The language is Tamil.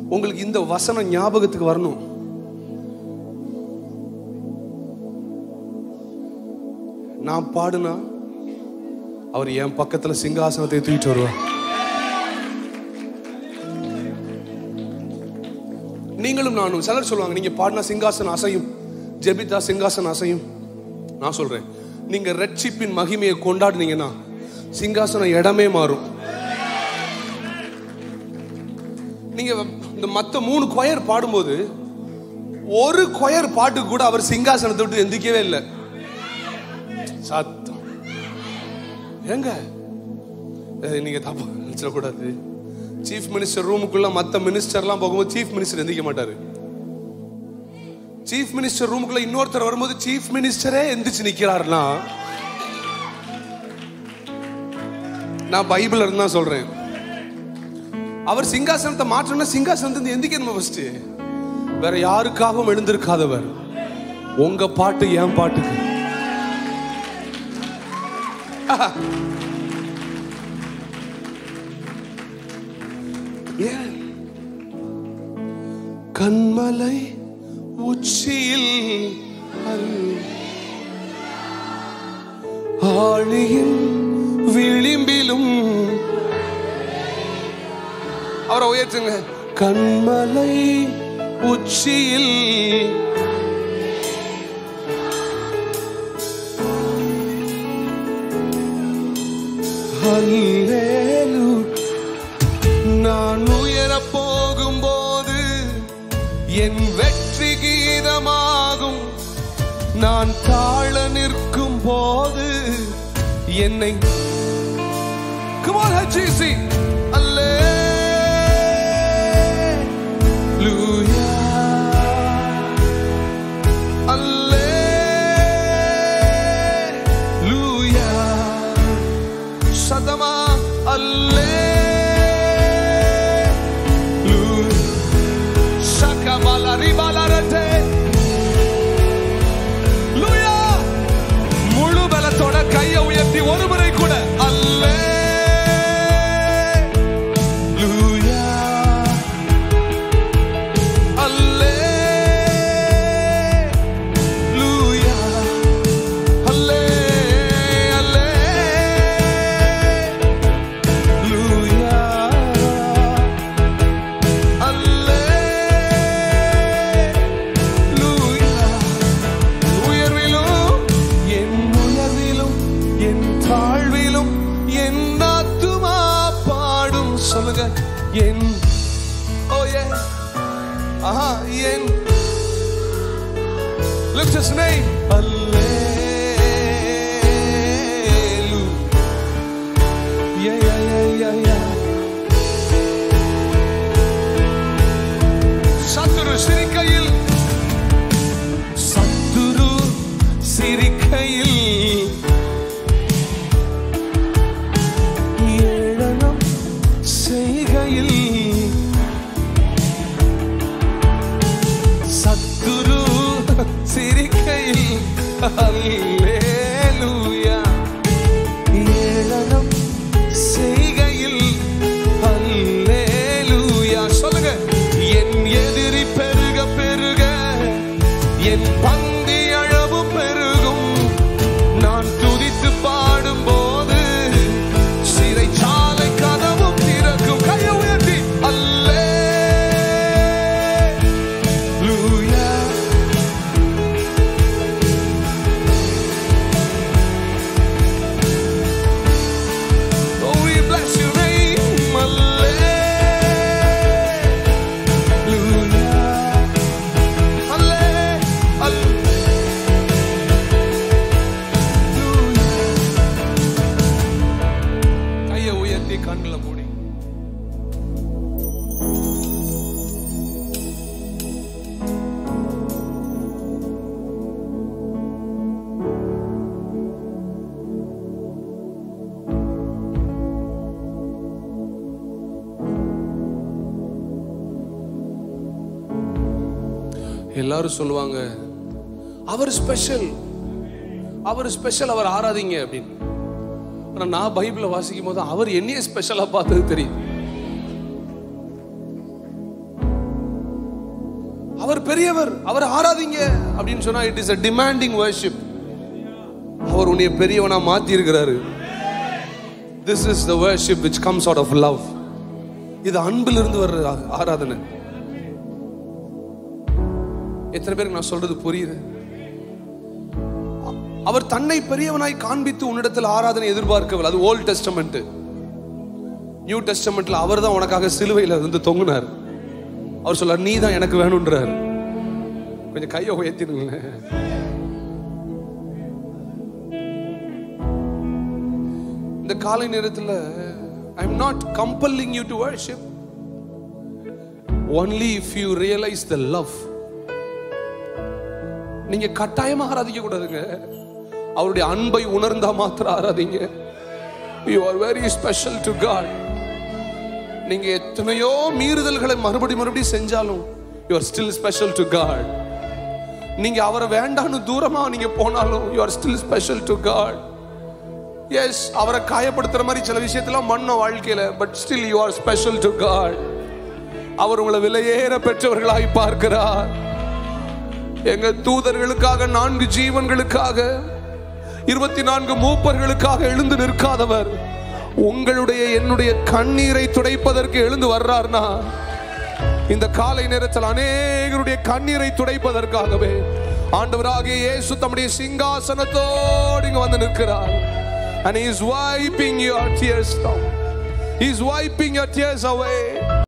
உங்களுக்கு இந்த வசனம் ஞாபகத்துக்கு வரணும் நான் பாடுனா அவர் என் பக்கத்துல சிங்காசனத்தை தூக்கிட்டு வருவார் நீங்களும் நானும் சிலர் சொல்லுவாங்க நீங்க பாடினா சிங்காசனம் அசையும் ஜெபித்தா சிங்காசனம் அசையும் நான் சொல்றேன் நீங்க ரட்சிப்பின் மகிமையை கொண்டாடுனீங்கன்னா சிங்காசனம் இடமே மாறும் நீங்க இந்த மத்த மூணு கொயர் பாடும்போது ஒரு கொயர் பாட்டு கூட அவர் சிங்காசனத்தை விட்டு எந்திக்கவே இல்லை சத்தம் ஏங்க அஹ் நீங்க தப்பா நினைச்சிடக்கூடாது சீஃப் மினிஸ்டர் ரூமுக்குள்ள மத்த மினிஸ்டர்லாம் போகும்போது சீஃப் மினிஸ்டர் எந்திக்க மாட்டாரு சீஃப் மினிஸ்டர் ரூமுக்குள்ள இன்னொருத்தர் வரும்போது சீஃப் மினிஸ்டரே எந்திரிச்சு நிக்கிறாருன்னா நான் பைபிள் இருந்து தான் சொல்றேன் அவர் சிங்காசனத்தை மாற்றணும்னா சிங்காசனத்தை எந்திக்கணும் ஃபர்ஸ்ட் வேற யாருக்காகவும் எழுந்திருக்காதவர் உங்க பாட்டு என் பாட்டுக்கு ஏன் கண்மலை உச்சியில் அல்- ஆழியின் விளிம்பிலும் அவரை உயர்த்துங்க கண்மலை உச்சியில் அல்லேலூயா நான் உயர போகும்போது என் வெற்றி கீதமாகும் நான் தாழ நிற்கும் போது என்னை Come on, HGC. Alleluia. Alleluia. சதமா அல்லேலூயா சகமல ரிபலரதே லூயா முழு பலத்தோட கையை உயர்த்தி ஒரு முறை கூட அல்லேலூயா அல்லேலூயா அல்லே அல்லே Hallelujah. Hallelujah. உயர்விலும் என் உயர்விலும் என் தாழ்விலும் என் ஆத்துமா பாடும் சொல்லுங்க என் ஓ ஏ ஆஹா என் lift his name Hallelujah Yeah, yeah, yeah, yeah, yeah. சத்துரு சிரிக்கையில் சத்துரு சிரிக்கையில் ஏளனம் செய்கையில் சத்துரு சிரிக்கையில் அல்லேலூயா ஏளனம் செய்கையில் அல்லேலூயா சொல்லுங்க என் எதிரி பெருக பெருக என் பந்தி அளவு பெருகும் நான் துதித்து பாடும்போது சிறைச்சாலை கதவும் திறக்கும் கையை உயர்த்தி அல்லேலூயா Oh, we bless your name, Hallelujah. Halle- Hallelujah. கையை உயர்த்தி கண்களை மூடி எல்லாரும் சொல்லுவாங்க அவர் ஸ்பெஷல் அவர் ஸ்பெஷல் அவர் ஆராதிங்க அப்படின்னு ஆனா நான் பைபிளை வாசிக்கும் போது அவர் என்னையே ஸ்பெஷலா பார்த்தது தெரியும் அவர் பெரியவர் அவர் ஆராதிங்க அப்படின்னு சொன்னா it is a demanding worship அவர் உன்னை பெரியவனா மாத்தி இருக்கிறாரு this is the worship which comes out of love இது அன்பிலிருந்து வர்ற ஆ- ஆராதனை எத்தனை பேருக்கு நான் சொல்றது புரியுது அ- அவர் தன்னை பெரியவனாய் காண்பித்து உன்னிடத்தில் ஆராதனை எதிர்பார்க்கவில்லை அது ஓல்ட் டெஸ்டமெண்ட் நியூ டெஸ்டமெண்ட்ல அவர் தான் உனக்காக சிலுவையில் இருந்து தொங்குனார் அவர் சொல்றார் நீ தான் எனக்கு வேணும்ன்றார் கொஞ்சம் கையை உயர்த்திடுங்களேன் இந்த காலை நேரத்தில் I am not compelling you to worship only if you realise the love நீங்க கட்டாயமா ஆராதிக்க கூடாதுங்க அவருடைய அன்பை உணர்ந்தா மாத்திரம் ஆராதிங்க you are very special to God நீங்க எத்தனையோ மீறுதல்களை மறுபடி மறுபடி செஞ்சாலும் you are still special to God நீங்க அவரை வேண்டான்னு தூரமா நீங்க போனாலும் you are still special to God yes அவரை காயப்படுத்துற மாதிரி சில விஷயத்தெல்லாம் மண்ண வாழ்க்கையில but still you are special to God அவர் உங்களை விலையேற பெற்றவர்களாய் பார்க்கிறார் எங்க தூதர்களுக்காக நான்கு ஜீவன்களுக்காக இருபத்தி நான்கு மூப்பர்களுக்காக எழுந்து நிற்காதவர் உங்களுடைய என்னுடைய கண்ணீரை துடைப்பதற்கு எழுந்து வர்றார்னா இந்த காலை நேரத்தில் அநேகருடைய கண்ணீரை துடைப்பதற்காகவே ஆண்டவராகிய இயேசு தம்முடைய சிங்காசனத்தோடு இங்க வந்து நிற்கிறார் and he is wiping your tears down he is wiping your tears away